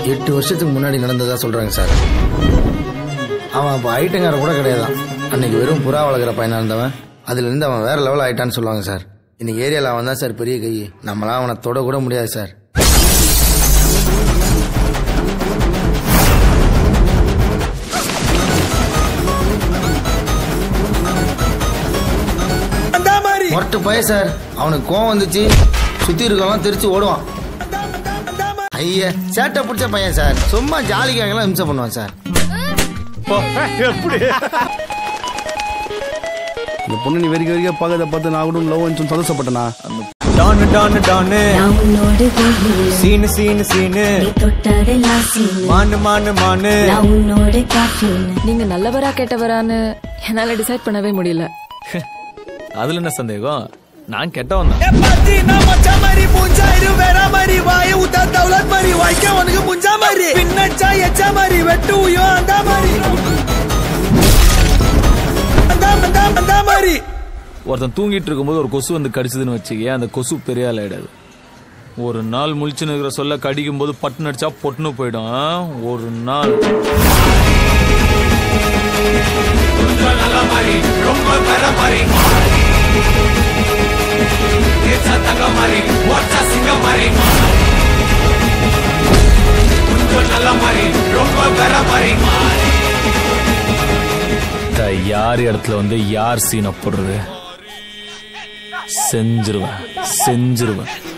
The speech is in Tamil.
எட்டு வருஷத்துக்கு முன்னாடி நடந்ததா சொல்றாங்க சார் அவன் அப்போ ஐட்டங்கார கூட கிடையாதான் அன்னைக்கு வெறும் புறா வளர்க்குற பையனா இருந்தவன் அதுல இருந்து அவன் வேற லெவல் ஆயிட்டான்னு சொல்லுவாங்க சார் இன்னைக்கு ஏரியாவில் அவன் தான் சார் பெரிய கை நம்மளாம் அவனை தொட கூட முடியாது சார் மொரட்டு பையன் சார் அவனுக்கு கோவம் வந்துச்சு சுத்தி இருக்கவங்களாம் தெரிச்சு ஓடுவான் ஐயா சேட்டை பிடிச்ச பையன் சார் சும்மா ஜாலிக்காகலாம் இம்சை பண்ணுவான் சார் இந்த பொண்ணு நீ வெறிக்க வெறிக்க பார்க்கறத பார்த்து நான் கூட லவ் சொல்லி சந்தோஷப்பட்டனா டானு டானு டானு நான் உன்னோடு வெயில் சீனு சீனு சீனு நீ தொட்டதெல்லாம் சீனு மானு மானு மானு நான் உன்னோடு காஃபின் நீங்க நல்லவரா கெட்டவரான்னு என்னால டிசைட் பண்ணவே முடியல அதுல என்ன சந்தேகம் நான் கெட்டவன் தான் பாத்தி நான் மச்சா மாதிரி மூஞ்சா இரு வேற மாதிரி வாய உத்தா தௌலத் மாதிரி வாய்க்க உனக்கு முஞ்சா மாதிரி பின்னச்சா எச்சா மாதிரி வெட்டு உயோ அந்த மாதிரி அந்த அந்த அந்த மாதிரி ஒருத்தன் தூங்கிட்டு இருக்கும்போது ஒரு கொசு வந்து கடிச்சதுன்னு வச்சுக்கே அந்த கொசு பெரிய ஆள் ஆயிடாது ஒரு நாள் முழிச்சுன்னு இருக்கிற சொல்ல கடிக்கும் போது பட்டுன்னு அடிச்சா பொட்டுன்னு போயிடும் ஆ? ஒரு நாள் த யார் இடத்துல வந்து யார் சீனை போடுறது செஞ்சிருவேன் செஞ்சிருவேன்